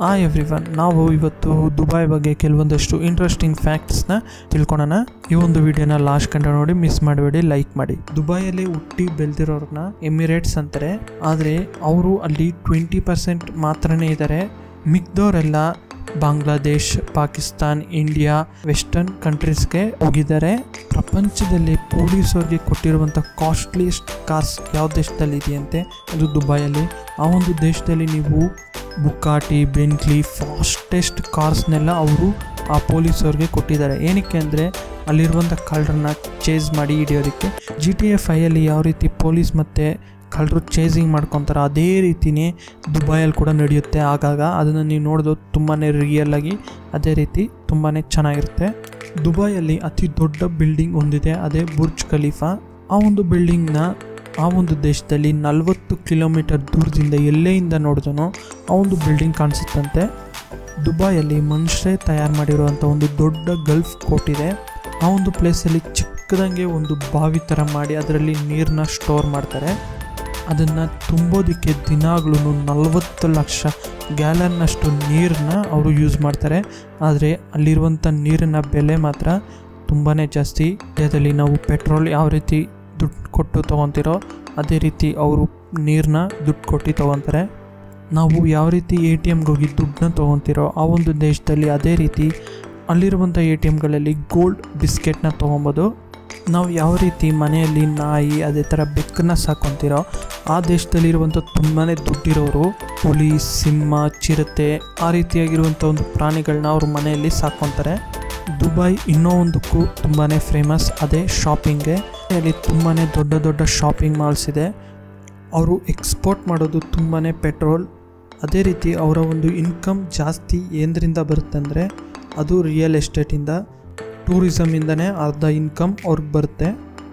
ಆ every one ನಾವು ಇವತ್ತು ದುಬೈ ಬಗ್ಗೆ ಕೆಲವೊಂದಷ್ಟು ಇಂಟ್ರೆಸ್ಟಿಂಗ್ ಫ್ಯಾಕ್ಟ್ಸ್ನ ತಿಳ್ಕೊಳೋಣ ಈ ಒಂದು ವಿಡಿಯೋನ ಲಾಸ್ಟ್ ಕಂಡ ನೋಡಿ ಮಿಸ್ ಮಾಡಬೇಡಿ ಲೈಕ್ ಮಾಡಿ ದುಬೈಯಲ್ಲಿ ಹುಟ್ಟಿ ಬೆಳೆದಿರೋರನ್ನ ಎಮಿರೇಟ್ಸ್ ಅಂತಾರೆ ಆದರೆ ಅವರು ಅಲ್ಲಿ ಟ್ವೆಂಟಿ ಪರ್ಸೆಂಟ್ ಮಾತ್ರನೇ ಇದ್ದಾರೆ ಮಿಕ್ದವರೆಲ್ಲ ಬಾಂಗ್ಲಾದೇಶ್ ಪಾಕಿಸ್ತಾನ್ ಇಂಡಿಯಾ ವೆಸ್ಟರ್ನ್ ಕಂಟ್ರೀಸ್ಗೆ ಹೋಗಿದ್ದಾರೆ ಪ್ರಪಂಚದಲ್ಲಿ ಪೊಲೀಸರಿಗೆ ಕೊಟ್ಟಿರುವಂಥ ಕಾಸ್ಟ್ಲಿಯೆಸ್ಟ್ ಕಾರ್ಸ್ ಯಾವ ದೇಶದಲ್ಲಿ ಇದೆಯಂತೆ ಅದು ದುಬೈಯಲ್ಲಿ ಆ ಒಂದು ದೇಶದಲ್ಲಿ ನೀವು ಬುಕ್ಕಾಟಿ ಬೆಂಟ್ಲಿ ಫಾಸ್ಟೆಸ್ಟ್ ಕಾರ್ಸ್ನೆಲ್ಲ ಅವರು ಆ ಪೊಲೀಸವ್ರಿಗೆ ಕೊಟ್ಟಿದ್ದಾರೆ ಏನಕ್ಕೆ ಅಂದರೆ ಅಲ್ಲಿರುವಂಥ ಕಳ್ಳರನ್ನ ಚೇಸ್ ಮಾಡಿ ಹಿಡಿಯೋದಕ್ಕೆ ಜಿ ಟಿ ಎ ಫೈಯಲ್ಲಿ ಯಾವ ರೀತಿ ಪೊಲೀಸ್ ಮತ್ತು ಕಳ್ಳರು ಚೇಸಿಂಗ್ ಮಾಡ್ಕೊತಾರೆ ಅದೇ ರೀತಿಯೇ ದುಬೈಯಲ್ಲಿ ಕೂಡ ನಡೆಯುತ್ತೆ ಆಗಾಗ ಅದನ್ನು ನೀವು ನೋಡೋದು ತುಂಬಾ ರಿಯಲ್ ಆಗಿ ಅದೇ ರೀತಿ ತುಂಬಾ ಚೆನ್ನಾಗಿರುತ್ತೆ ದುಬೈಯಲ್ಲಿ ಅತಿ ದೊಡ್ಡ ಬಿಲ್ಡಿಂಗ್ ಒಂದಿದೆ ಅದೇ ಬುರ್ಜ್ ಖಲೀಫಾ ಆ ಒಂದು ಬಿಲ್ಡಿಂಗ್ನ ಆ ಒಂದು ದೇಶದಲ್ಲಿ ನಲವತ್ತು ಕಿಲೋಮೀಟರ್ ದೂರದಿಂದ ಎಲ್ಲೆಯಿಂದ ನೋಡಿದನೋ ಆ ಒಂದು ಬಿಲ್ಡಿಂಗ್ ಕಾಣಿಸುತ್ತಂತೆ ದುಬೈಯಲ್ಲಿ ಮನುಷ್ಯರೇ ತಯಾರು ಮಾಡಿರುವಂಥ ಒಂದು ದೊಡ್ಡ ಗಲ್ಫ್ ಕೋರ್ಟ್ ಇದೆ ಆ ಒಂದು ಪ್ಲೇಸಲ್ಲಿ ಚಿಕ್ಕದಂಗೆ ಒಂದು ಬಾವಿ ಥರ ಮಾಡಿ ಅದರಲ್ಲಿ ನೀರನ್ನ ಸ್ಟೋರ್ ಮಾಡ್ತಾರೆ ಅದನ್ನು ತುಂಬೋದಕ್ಕೆ ದಿನಾಗ್ಲೂ ನಲವತ್ತು ಲಕ್ಷ ಗ್ಯಾಲನ್ನಷ್ಟು ನೀರನ್ನ ಅವರು ಯೂಸ್ ಮಾಡ್ತಾರೆ ಆದರೆ ಅಲ್ಲಿರುವಂಥ ನೀರಿನ ಬೆಲೆ ಮಾತ್ರ ತುಂಬಾ ಜಾಸ್ತಿ ಇಂಡಿಯಾದಲ್ಲಿ ನಾವು ಪೆಟ್ರೋಲ್ ಯಾವ ರೀತಿ ದುಡ್ಡು ಕೊಟ್ಟು ತೊಗೊತಿರೋ ಅದೇ ರೀತಿ ಅವರು ನೀರನ್ನ ದುಡ್ಡು ಕೊಟ್ಟು ತೊಗೊತಾರೆ ನಾವು ಯಾವ ರೀತಿ ಎ ಟಿ ಎಮ್ಗೆ ಹೋಗಿ ದುಡ್ಡನ್ನ ತೊಗೊತಿರೋ ಆ ಒಂದು ದೇಶದಲ್ಲಿ ಅದೇ ರೀತಿ ಅಲ್ಲಿರುವಂಥ ಎ ಟಿ ಎಮ್ಗಳಲ್ಲಿ ಗೋಲ್ಡ್ ಬಿಸ್ಕೆಟ್ನ ತೊಗೊಬೋದು ನಾವು ಯಾವ ರೀತಿ ಮನೆಯಲ್ಲಿ ನಾಯಿ ಅದೇ ಥರ ಬೆಕ್ಕನ್ನ ಸಾಕೊತಿರೋ ಆ ದೇಶದಲ್ಲಿರುವಂಥ ತುಂಬಾ ದುಡ್ಡಿರೋರು ಹುಲಿ ಸಿಂಹ ಚಿರತೆ ಆ ರೀತಿಯಾಗಿರುವಂಥ ಒಂದು ಪ್ರಾಣಿಗಳನ್ನ ಅವ್ರ ಮನೆಯಲ್ಲಿ ಸಾಕೊತಾರೆ ದುಬೈ ಇನ್ನೂ ಒಂದಕ್ಕೂ ತುಂಬಾ ಫೇಮಸ್ ಅದೇ ಶಾಪಿಂಗ್ಗೆ ಅಲ್ಲಿ ತುಂಬಾ ದೊಡ್ಡ ದೊಡ್ಡ ಶಾಪಿಂಗ್ ಮಾಲ್ಸ್ ಇದೆ ಅವರು ಎಕ್ಸ್ಪೋರ್ಟ್ ಮಾಡೋದು ತುಂಬಾ ಪೆಟ್ರೋಲ್ ಅದೇ ರೀತಿ ಅವರ ಒಂದು ಇನ್ಕಮ್ ಜಾಸ್ತಿ ಏನರಿಂದ ಬರುತ್ತಂದರೆ ಅದು ರಿಯಲ್ ಎಸ್ಟೇಟಿಂದ ಟೂರಿಸಮಿಂದನೇ ಅರ್ಧ ಇನ್ಕಮ್ ಅವ್ರಿಗೆ ಬರುತ್ತೆ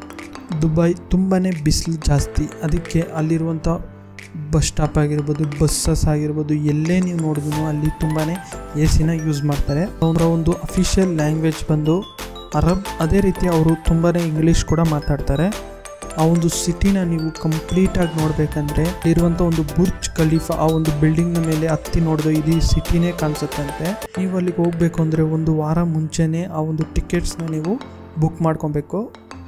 ದುಬೈ ತುಂಬಾ ಬಿಸಿಲು ಜಾಸ್ತಿ ಅದಕ್ಕೆ ಅಲ್ಲಿರುವಂಥ ಬಸ್ ಸ್ಟಾಪ್ ಆಗಿರ್ಬೋದು ಬಸ್ಸಸ್ ಆಗಿರ್ಬೋದು ಎಲ್ಲೇ ನೀವು ನೋಡಿದ್ರು ಅಲ್ಲಿ ತುಂಬಾ ಎ ಸಿನ ಯೂಸ್ ಮಾಡ್ತಾರೆ ಅವರ ಒಂದು ಅಫಿಷಿಯಲ್ ಲ್ಯಾಂಗ್ವೇಜ್ ಬಂದು ಅರಬ್ ಅದೇ ರೀತಿ ಅವರು ತುಂಬಾ ಇಂಗ್ಲೀಷ್ ಕೂಡ ಮಾತಾಡ್ತಾರೆ ಆ ಒಂದು ಸಿಟಿನ ನೀವು ಕಂಪ್ಲೀಟಾಗಿ ನೋಡಬೇಕಂದ್ರೆ ಇರುವಂಥ ಒಂದು ಬುರ್ಜ್ ಖಲೀಫಾ ಆ ಒಂದು ಬಿಲ್ಡಿಂಗ್ನ ಮೇಲೆ ಹತ್ತಿ ನೋಡಿದ್ರೆ ಇಡೀ ಸಿಟಿನೇ ಕಾಣಿಸುತ್ತಂತೆ ನೀವು ಅಲ್ಲಿಗೆ ಹೋಗಬೇಕು ಅಂದರೆ ಒಂದು ವಾರ ಮುಂಚೆನೇ ಆ ಒಂದು ಟಿಕೆಟ್ಸ್ನ ನೀವು ಬುಕ್ ಮಾಡ್ಕೊಬೇಕು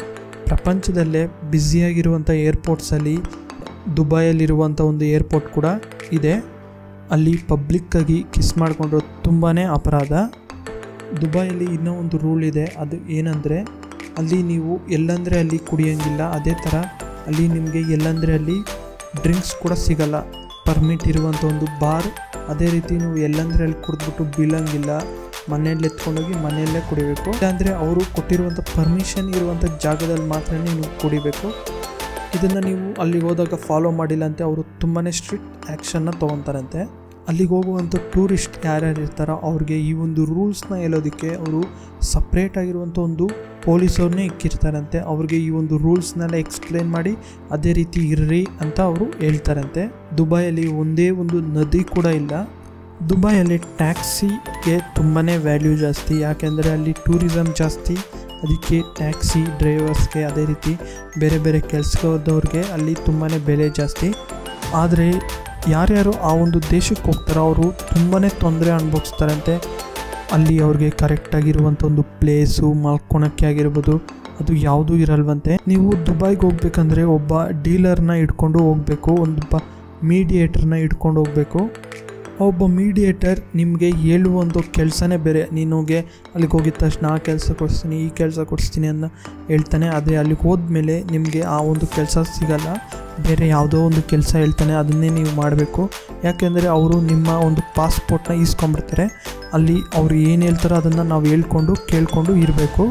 ಪ್ರಪಂಚದಲ್ಲೇ ಬ್ಯುಸಿಯಾಗಿರುವಂಥ ಏರ್ಪೋರ್ಟ್ಸಲ್ಲಿ ದುಬೈಯಲ್ಲಿರುವಂಥ ಒಂದು ಏರ್ಪೋರ್ಟ್ ಕೂಡ ಇದೆ ಅಲ್ಲಿ ಪಬ್ಲಿಕ್ಕಾಗಿ ಕಿಸ್ ಮಾಡಿಕೊಂಡು ತುಂಬಾ ಅಪರಾಧ ದುಬೈಯಲ್ಲಿ ಇನ್ನೂ ಒಂದು ರೂಲ್ ಇದೆ ಅದು ಏನಂದರೆ ಅಲ್ಲಿ ನೀವು ಎಲ್ಲಂದರೆ ಅಲ್ಲಿ ಕುಡಿಯೋಂಗಿಲ್ಲ ಅದೇ ಥರ ಅಲ್ಲಿ ನಿಮಗೆ ಎಲ್ಲಂದರೆ ಅಲ್ಲಿ ಡ್ರಿಂಕ್ಸ್ ಕೂಡ ಸಿಗಲ್ಲ ಪರ್ಮಿಟ್ ಇರುವಂಥ ಒಂದು ಬಾರ್ ಅದೇ ರೀತಿ ನೀವು ಎಲ್ಲಂದರೆ ಅಲ್ಲಿ ಕುಡಿದ್ಬಿಟ್ಟು ಬೀಳಂಗಿಲ್ಲ ಮನೆಯಲ್ಲಿ ಎತ್ಕೊಂಡೋಗಿ ಮನೆಯಲ್ಲೇ ಕುಡಿಬೇಕು ಇಲ್ಲಾಂದರೆ ಅವರು ಕೊಟ್ಟಿರುವಂಥ ಪರ್ಮಿಷನ್ ಇರುವಂಥ ಜಾಗದಲ್ಲಿ ಮಾತ್ರ ನೀವು ಕುಡಿಬೇಕು ಇದನ್ನು ನೀವು ಅಲ್ಲಿಗೆ ಹೋದಾಗ ಫಾಲೋ ಮಾಡಿಲ್ಲ ಅಂತ ಅವರು ತುಂಬಾ ಸ್ಟ್ರಿಕ್ಟ್ ಆ್ಯಕ್ಷನ್ನ ತೊಗೊತಾರಂತೆ ಅಲ್ಲಿಗೆ ಹೋಗುವಂಥ ಟೂರಿಸ್ಟ್ ಯಾರ್ಯಾರು ಇರ್ತಾರೋ ಅವ್ರಿಗೆ ಈ ಒಂದು ರೂಲ್ಸ್ನ ಹೇಳೋದಕ್ಕೆ ಅವರು ಸಪ್ರೇಟ್ ಆಗಿರುವಂಥ ಒಂದು ಪೊಲೀಸವ್ರನ್ನೇ ಇಕ್ಕಿರ್ತಾರಂತೆ ಅವ್ರಿಗೆ ಈ ಒಂದು ರೂಲ್ಸ್ನೆಲ್ಲ ಎಕ್ಸ್ಪ್ಲೇನ್ ಮಾಡಿ ಅದೇ ರೀತಿ ಇರ್ರಿ ಅಂತ ಅವರು ಹೇಳ್ತಾರಂತೆ ದುಬೈಯಲ್ಲಿ ಒಂದೇ ಒಂದು ನದಿ ಕೂಡ ಇಲ್ಲ ದುಬೈಯಲ್ಲಿ ಟ್ಯಾಕ್ಸಿಗೆ ತುಂಬಾ ವ್ಯಾಲ್ಯೂ ಜಾಸ್ತಿ ಯಾಕೆಂದರೆ ಅಲ್ಲಿ ಟೂರಿಸಮ್ ಜಾಸ್ತಿ ಅದಕ್ಕೆ ಟ್ಯಾಕ್ಸಿ ಡ್ರೈವರ್ಸ್ಗೆ ಅದೇ ರೀತಿ ಬೇರೆ ಬೇರೆ ಕೆಲಸದವ್ರಿಗೆ ಅಲ್ಲಿ ತುಂಬಾ ಬೆಲೆ ಜಾಸ್ತಿ ಆದರೆ ಯಾರ್ಯಾರು ಆ ಒಂದು ದೇಶಕ್ಕೆ ಹೋಗ್ತಾರೋ ಅವರು ತುಂಬಾ ತೊಂದರೆ ಅನುಭವಿಸ್ತಾರಂತೆ ಅಲ್ಲಿ ಅವ್ರಿಗೆ ಕರೆಕ್ಟಾಗಿರುವಂಥ ಒಂದು ಪ್ಲೇಸು ಮಲ್ಕೊಳಕ್ಕೆ ಆಗಿರ್ಬೋದು ಅದು ಯಾವುದೂ ಇರಲ್ವಂತೆ ನೀವು ದುಬೈಗೆ ಹೋಗ್ಬೇಕಂದ್ರೆ ಒಬ್ಬ ಡೀಲರ್ನ ಇಟ್ಕೊಂಡು ಹೋಗಬೇಕು ಒಂದು ಮೀಡಿಯೇಟರ್ನ ಇಟ್ಕೊಂಡು ಹೋಗಬೇಕು ಒಬ್ಬ ಮೀಡಿಯೇಟರ್ ನಿಮಗೆ ಹೇಳುವಂಥ ಕೆಲಸನೇ ಬೇರೆ ನೀನುಗೆ ಅಲ್ಲಿಗೆ ಹೋಗಿದ ತಕ್ಷಣ ಆ ಕೆಲಸ ಕೊಡಿಸ್ತೀನಿ ಈ ಕೆಲಸ ಕೊಡಿಸ್ತೀನಿ ಅಂತ ಹೇಳ್ತಾನೆ ಅದೇ ಅಲ್ಲಿಗೆ ಹೋದ್ಮೇಲೆ ನಿಮಗೆ ಆ ಒಂದು ಕೆಲಸ ಸಿಗಲ್ಲ ಬೇರೆ ಯಾವುದೋ ಒಂದು ಕೆಲಸ ಹೇಳ್ತಾನೆ ಅದನ್ನೇ ನೀವು ಮಾಡಬೇಕು ಯಾಕೆಂದರೆ ಅವರು ನಿಮ್ಮ ಒಂದು ಪಾಸ್ಪೋರ್ಟ್ನ ಈಸ್ಕೊಂಡ್ಬಿಡ್ತಾರೆ ಅಲ್ಲಿ ಅವರು ಏನು ಹೇಳ್ತಾರೋ ಅದನ್ನು ನಾವು ಹೇಳ್ಕೊಂಡು ಕೇಳಿಕೊಂಡು ಇರಬೇಕು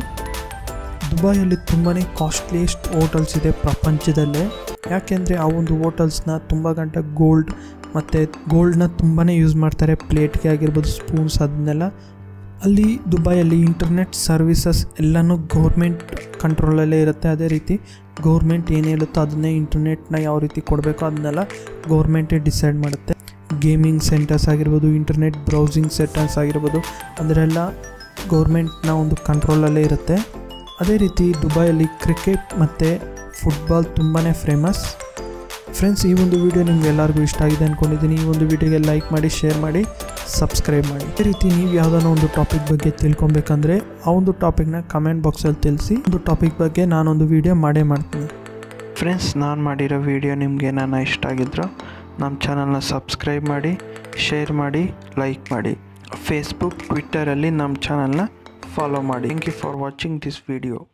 ದುಬೈಯಲ್ಲಿ ತುಂಬಾ ಕಾಸ್ಟ್ಲಿಯೆಸ್ಟ್ ಹೋಟೆಲ್ಸ್ ಇದೆ ಪ್ರಪಂಚದಲ್ಲೇ ಯಾಕೆಂದರೆ ಆ ಒಂದು ಹೋಟೆಲ್ಸ್ನ ತುಂಬ ಗಂಟೆ ಗೋಲ್ಡ್ ಮತ್ತು ಗೋಲ್ಡ್ನ ತುಂಬಾ ಯೂಸ್ ಮಾಡ್ತಾರೆ ಪ್ಲೇಟ್ಗೆ ಆಗಿರ್ಬೋದು ಸ್ಪೂನ್ಸ್ ಅದನ್ನೆಲ್ಲ ಅಲ್ಲಿ ದುಬೈಯಲ್ಲಿ ಇಂಟರ್ನೆಟ್ ಸರ್ವಿಸಸ್ ಎಲ್ಲನೂ ಗೌರ್ಮೆಂಟ್ ಕಂಟ್ರೋಲಲ್ಲೇ ಇರುತ್ತೆ ಅದೇ ರೀತಿ ಗೌರ್ಮೆಂಟ್ ಏನು ಹೇಳುತ್ತೋ ಅದನ್ನೇ ಇಂಟರ್ನೆಟ್ನ ಯಾವ ರೀತಿ ಕೊಡಬೇಕೋ ಅದನ್ನೆಲ್ಲ ಗೌರ್ಮೆಂಟೇ ಡಿಸೈಡ್ ಮಾಡುತ್ತೆ ಗೇಮಿಂಗ್ ಸೆಂಟರ್ಸ್ ಆಗಿರ್ಬೋದು ಇಂಟರ್ನೆಟ್ ಬ್ರೌಸಿಂಗ್ ಸೆಂಟರ್ಸ್ ಆಗಿರ್ಬೋದು ಅದರೆಲ್ಲ ಗೌರ್ಮೆಂಟ್ನ ಒಂದು ಕಂಟ್ರೋಲಲ್ಲೇ ಇರುತ್ತೆ ಅದೇ ರೀತಿ ದುಬೈಯಲ್ಲಿ ಕ್ರಿಕೆಟ್ ಮತ್ತು ಫುಟ್ಬಾಲ್ ತುಂಬಾ ಫೇಮಸ್ ಫ್ರೆಂಡ್ಸ್ ಈ ಒಂದು ವಿಡಿಯೋ ನಿಮ್ಗೆ ಎಲ್ಲರಿಗೂ ಇಷ್ಟ ಆಗಿದೆ ಅಂದ್ಕೊಂಡಿದ್ದೀನಿ ಈ ಒಂದು ವಿಡಿಯೋಗೆ ಲೈಕ್ ಮಾಡಿ ಶೇರ್ ಮಾಡಿ ಸಬ್ಸ್ಕ್ರೈಬ್ ಮಾಡಿ ಅದೇ ರೀತಿ ನೀವು ಯಾವುದಾನ ಒಂದು ಟಾಪಿಕ್ ಬಗ್ಗೆ ತಿಳ್ಕೊಬೇಕಂದ್ರೆ ಆ ಒಂದು ಟಾಪಿಕ್ನ ಕಮೆಂಟ್ ಬಾಕ್ಸಲ್ಲಿ ತಿಳಿಸಿ ಒಂದು ಟಾಪಿಕ್ ಬಗ್ಗೆ ನಾನೊಂದು ವಿಡಿಯೋ ಮಾಡೇ ಮಾಡ್ತೀನಿ ಫ್ರೆಂಡ್ಸ್ ನಾನು ಮಾಡಿರೋ ವಿಡಿಯೋ ನಿಮಗೆ ನಾನು ಇಷ್ಟ ಆಗಿದ್ರು ನಮ್ಮ ಚಾನಲ್ನ ಸಬ್ಸ್ಕ್ರೈಬ್ ಮಾಡಿ ಶೇರ್ ಮಾಡಿ ಲೈಕ್ ಮಾಡಿ ಫೇಸ್ಬುಕ್ ಟ್ವಿಟ್ಟರಲ್ಲಿ ನಮ್ಮ ಚಾನಲ್ನ ಫಾಲೋ ಮಾಡಿ thank you for watching this video